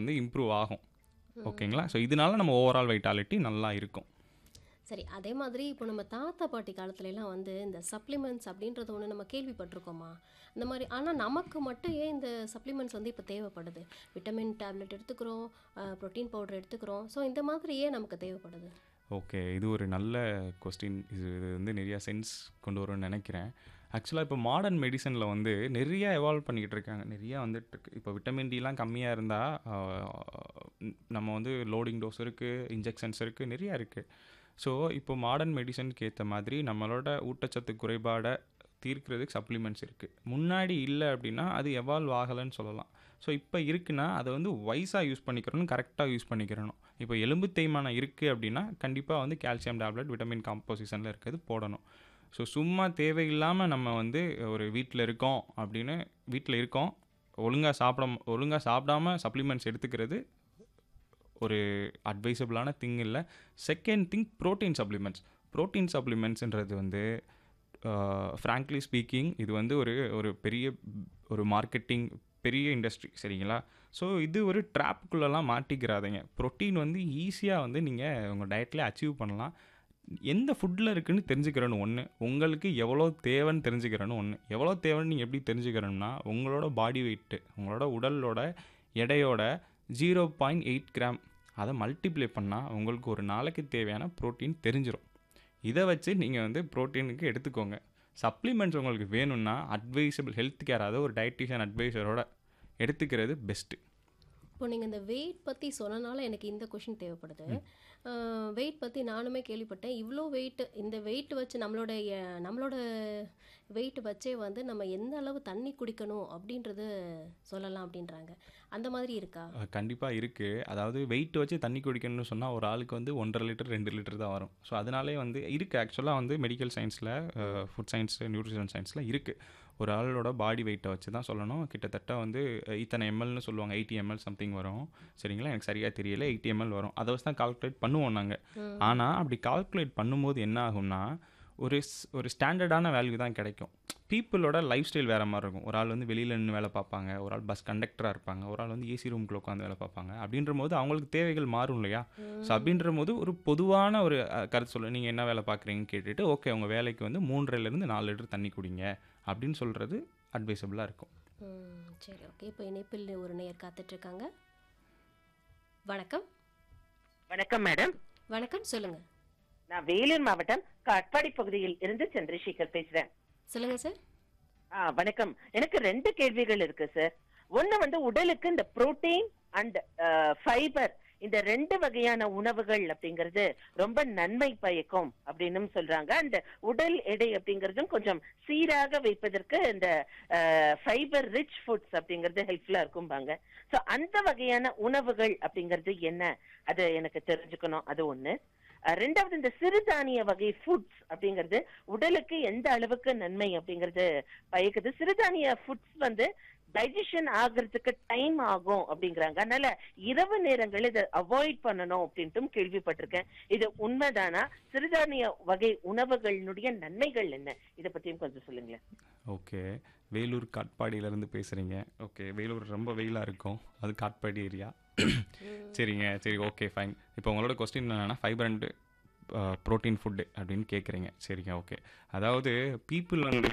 வந்து இம்ப்ரூவ் ஆகும் ஓகேங்களா ஸோ இதனால நம்ம ஓவரால் வைட்டாலிட்டி நல்லா இருக்கும் சரி அதே மாதிரி இப்போ நம்ம தாத்தா பாட்டி காலத்துல எல்லாம் வந்து இந்த சப்ளிமெண்ட்ஸ் அப்படின்றது ஒன்று நம்ம கேள்விப்பட்டிருக்கோமா இந்த மாதிரி ஆனால் நமக்கு மட்டும் ஏன் இந்த சப்ளிமெண்ட்ஸ் வந்து இப்போ தேவைப்படுது விட்டமின் டேப்லெட் எடுத்துக்கிறோம் ப்ரோட்டீன் பவுடர் எடுத்துக்கிறோம் ஸோ இந்த மாதிரி ஏன் நமக்கு தேவைப்படுது ஓகே இது ஒரு நல்ல கொஸ்டின் இது இது வந்து நிறையா சென்ஸ் கொண்டு வரும்னு நினைக்கிறேன் ஆக்சுவலாக இப்போ மாடர்ன் மெடிசனில் வந்து நிறைய எவால்வ் பண்ணிக்கிட்டு இருக்காங்க நிறைய வந்துட்டு இருக்கு இப்போ விட்டமின் டிலாம் கம்மியாக இருந்தால் நம்ம வந்து லோடிங் டோஸ் இருக்குது இன்ஜெக்ஷன்ஸ் இருக்குது நிறையா இருக்குது ஸோ இப்போ மாடர்ன் மெடிசனுக்கு ஏற்ற மாதிரி நம்மளோட ஊட்டச்சத்து குறைபாடை தீர்க்கிறதுக்கு சப்ளிமெண்ட்ஸ் இருக்குது முன்னாடி இல்லை அப்படின்னா அது எவால்வ் ஆகலைன்னு சொல்லலாம் ஸோ இப்போ இருக்குன்னா அதை வந்து வைஸாக யூஸ் பண்ணிக்கிறணும் கரெக்டாக யூஸ் பண்ணிக்கிறணும் இப்போ எலும்பு தேய்மானம் இருக்குது அப்படின்னா கண்டிப்பாக வந்து கால்சியம் டேப்லெட் விட்டமின் காம்போசிஷனில் இருக்கிறது போடணும் ஸோ சும்மா தேவையில்லாமல் நம்ம வந்து ஒரு வீட்டில் இருக்கோம் அப்படின்னு வீட்டில் இருக்கோம் ஒழுங்காக சாப்பிட ஒழுங்காக சாப்பிடாம சப்ளிமெண்ட்ஸ் எடுத்துக்கிறது ஒரு அட்வைசபிளான திங் இல்லை second thing protein supplements protein சப்ளிமெண்ட்ஸ்ன்றது வந்து ஃப்ராங்க்லி ஸ்பீக்கிங் இது வந்து ஒரு ஒரு பெரிய ஒரு மார்க்கெட்டிங் பெரிய இண்டஸ்ட்ரி சரிங்களா ஸோ இது ஒரு ட்ராப்புக்குள்ளெல்லாம் மாட்டிக்கிறாதீங்க ப்ரோட்டீன் வந்து ஈஸியாக வந்து நீங்கள் உங்கள் டயட்டில் அச்சீவ் பண்ணலாம் எந்த ஃபுட்டில் இருக்குன்னு தெரிஞ்சுக்கிறேன்னு ஒன்று உங்களுக்கு எவ்வளோ தேவைன்னு தெரிஞ்சுக்கிறேன்னு ஒன்று எவ்வளோ தேவைன்னு நீங்கள் எப்படி தெரிஞ்சுக்கிறோம்னா உங்களோட பாடி வெயிட்டு உங்களோட உடலோட எடையோட ஜீரோ பாயிண்ட் எயிட் கிராம் அதை மல்டிப்ளை பண்ணால் உங்களுக்கு ஒரு நாளைக்கு தேவையான ப்ரோட்டீன் தெரிஞ்சிடும் இதை வச்சு நீங்கள் வந்து ப்ரோட்டீனுக்கு எடுத்துக்கோங்க சப்ளிமெண்ட்ஸ் உங்களுக்கு வேணும்னா அட்வைசபிள் ஹெல்த் கேர் அதாவது ஒரு டயட்டிஷியன் அட்வைசரோட எடுத்துக்கிறது பெஸ்ட்டு இப்போ நீங்கள் இந்த வெயிட் பற்றி சொன்னனால எனக்கு இந்த கொஷின் தேவைப்படுது வெயிட் பற்றி நானுமே கேள்விப்பட்டேன் இவ்வளோ வெயிட் இந்த வெயிட் வச்சு நம்மளோட எ- நம்மளோட வெயிட் வச்சே வந்து நம்ம எந்த அளவு தண்ணி குடிக்கணும் அப்படின்றது சொல்லலாம் அப்படின்றாங்க அந்த மாதிரி இருக்கா கண்டிப்பாக இருக்குது அதாவது வெயிட் வச்சு தண்ணி குடிக்கணும்னு சொன்னால் ஒரு ஆளுக்கு வந்து ஒன்றரை லிட்டர் ரெண்டு லிட்டர் தான் வரும் ஸோ அதனாலே வந்து இருக்குது ஆக்சுவலாக வந்து மெடிக்கல் சயின்ஸில் ஃபுட் சயின்ஸ் நியூட்ரிஷன் சயின்ஸில் இருக்குது ஒரு ஆளோட பாடி வெயிட்டை வச்சு தான் சொல்லணும் கிட்டத்தட்ட வந்து அஹ், இத்தனை எம்எல்னு சொல்லுவாங்க எயிட்டி எம்எல் சம்திங் வரும் சரிங்களா எனக்கு சரியாக தெரியல எயிட்டி எம்எல் வரும் அதை வச்சு தான் கால்குலேட் பண்ணுவோம் நாங்கள் ஆனால் அப்படி கால்குலேட் பண்ணும்போது என்ன ஆகும்னா ஒரு ஸ்- ஒரு ஸ்டாண்டர்டான வேல்யூ தான் கிடைக்கும் பீப்புளோட லைஃப் ஸ்டைல் வேறு மாதிரி இருக்கும் ஒரு ஆள் வந்து வெளியில் நின்று வேலை பார்ப்பாங்க ஒரு ஆள் பஸ் கண்டக்டராக இருப்பாங்க ஒரு ஆள் வந்து ஏசி ரூம்குள்ள உட்காந்து வேலை பார்ப்பாங்க அப்படின்ற போது அவங்களுக்கு தேவைகள் மாறும் இல்லையா ஸோ அப்படின்ற போது ஒரு பொதுவான ஒரு அஹ், கருத்து சொல்ல நீங்கள் என்ன வேலை பார்க்குறீங்கன்னு கேட்டுட்டு ஓகே உங்கள் வேலைக்கு வந்து மூன்றரைலேருந்து நாலு லிட்டர் தண்ணி குடிங்க அப்படின்னு சொல்கிறது அட்வைசபிளாக இருக்கும் ம், சரி ஓகே இப்போ இணைப்பில் ஒரு நேயர் காத்துட்ருக்காங்க வணக்கம் வணக்கம் மேடம் வணக்கம் சொல்லுங்கள் நான் வேலூர் மாவட்டம் காட்பாடி பகுதியில் இருந்து சந்திரசேகர் பேசுறேன் சொல்லுங்கள் சார் ஆ வணக்கம் எனக்கு ரெண்டு கேள்விகள் இருக்கு சார் ஒண்ணு வந்து உடலுக்கு இந்த புரோட்டீன் அண்ட் ஃபைபர் இந்த ரெண்டு வகையான உணவுகள் அப்படிங்கிறது ரொம்ப நன்மை பயக்கும் அப்படின்னு சொல்றாங்க அண்ட் உடல் எடை அப்படிங்கறதும் கொஞ்சம் சீராக வைப்பதற்கு இந்த ஃபைபர் ரிச் ஃபுட்ஸ் அப்படிங்கிறது ஹெல்ப்ஃபுல்லா இருக்கும்பாங்க சோ அந்த வகையான உணவுகள் அப்படிங்கிறது என்ன அது எனக்கு தெரிஞ்சுக்கணும் அது ஒண்ணு அஹ் ரெண்டாவது இந்த சிறுதானிய வகை ஃபுட்ஸ் அப்படிங்கிறது உடலுக்கு எந்த அளவுக்கு நன்மை அப்படிங்கிறது பயக்குது சிறுதானிய ஃபுட்ஸ் வந்து டைஜஷன் ஆகுறதுக்கு டைம் ஆகும் அப்படிங்கிறாங்க அதனால இரவு நேரங்கள் இதை அவாய்ட் பண்ணணும் அப்படின்ட்டும் கேள்விப்பட்டிருக்கேன் இது உண்மைதானா சிறுதானிய வகை உணவுகளினுடைய நன்மைகள் என்ன இதை பத்தியும் கொஞ்சம் சொல்லுங்களேன் ஓகே வேலூர் காட்பாடியிலேருந்து பேசுகிறீங்க ஓகே வேலூர் ரொம்ப வெயிலாக இருக்கும் அது காட்பாடி ஏரியா சரிங்க சரி ஓகே ஃபைன் இப்போ உங்களோட கொஸ்டின் என்னென்னா ஃபைபர் அண்டு ப்ரோட்டீன் ஃபுட்டு அப்படின்னு கேட்குறீங்க சரிங்க ஓகே அதாவது பீப்புள் வந்து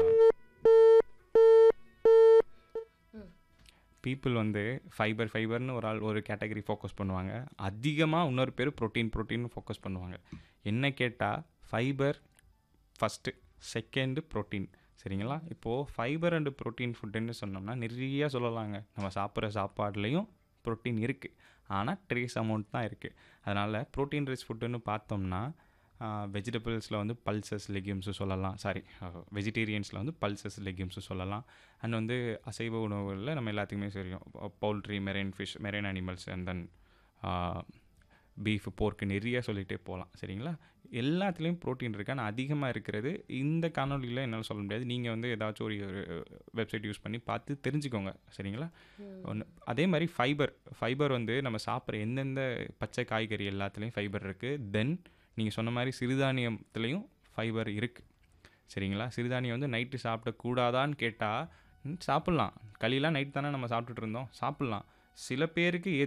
பீப்புள் வந்து ஃபைபர் ஃபைபர்னு ஒரு ஆள் ஒரு கேட்டகரி ஃபோக்கஸ் பண்ணுவாங்க அதிகமாக இன்னொரு பேர் ப்ரோட்டீன் ப்ரோட்டீன் ஃபோக்கஸ் பண்ணுவாங்க என்ன கேட்டால் ஃபைபர் ஃபஸ்ட்டு செகண்டு ப்ரோட்டீன் சரிங்களா இப்போது ஃபைபர் அண்டு ப்ரோட்டீன் ஃபுட்டுன்னு சொன்னோம்னா நிறைய சொல்லலாங்க நம்ம சாப்பிட்ற சாப்பாடுலேயும் ப்ரோட்டீன் இருக்குது ஆனால் ட்ரேஸ் அமௌண்ட் தான் இருக்குது அதனால் ப்ரோட்டீன் ரிச் ஃபுட்டுன்னு பார்த்தோம்னா வெஜிடபிள்ஸில் வந்து பல்சஸ் லெக்யூம்ஸு சொல்லலாம் சாரி வெஜிடேரியன்ஸில் வந்து பல்சஸ் லெக்யூம்ஸு சொல்லலாம் அண்ட் வந்து அசைவ உணவுகளில் நம்ம எல்லாத்துக்குமே தெரியும் poultry marine fish marine animals and then beef pork நிறைய சொல்லிகிட்டே போகலாம் சரிங்களா எல்லாத்துலேயும் ப்ரோட்டீன் இருக்குது ஆனால் அதிகமாக இருக்கிறது இந்த காணொலியில் என்னால் சொல்ல முடியாது நீங்கள் வந்து ஏதாச்சும் ஒரு வெப்சைட் யூஸ் பண்ணி பார்த்து தெரிஞ்சுக்கோங்க சரிங்களா ஒன்று அதே மாதிரி ஃபைபர் ஃபைபர் வந்து நம்ம சாப்பிட்ற எந்தெந்த பச்சை காய்கறி எல்லாத்துலேயும் ஃபைபர் இருக்குது தென் நீங்கள் சொன்ன மாதிரி சிறுதானியத்துலேயும் ஃபைபர் இருக்குது சரிங்களா சிறுதானியம் வந்து நைட்டு சாப்பிடக்கூடாதான்னு கேட்டால் சாப்பிட்லாம் களிலாம் நைட் தானே நம்ம சாப்பிட்டுட்டு இருந்தோம் சாப்பிட்லாம் சில பேருக்கு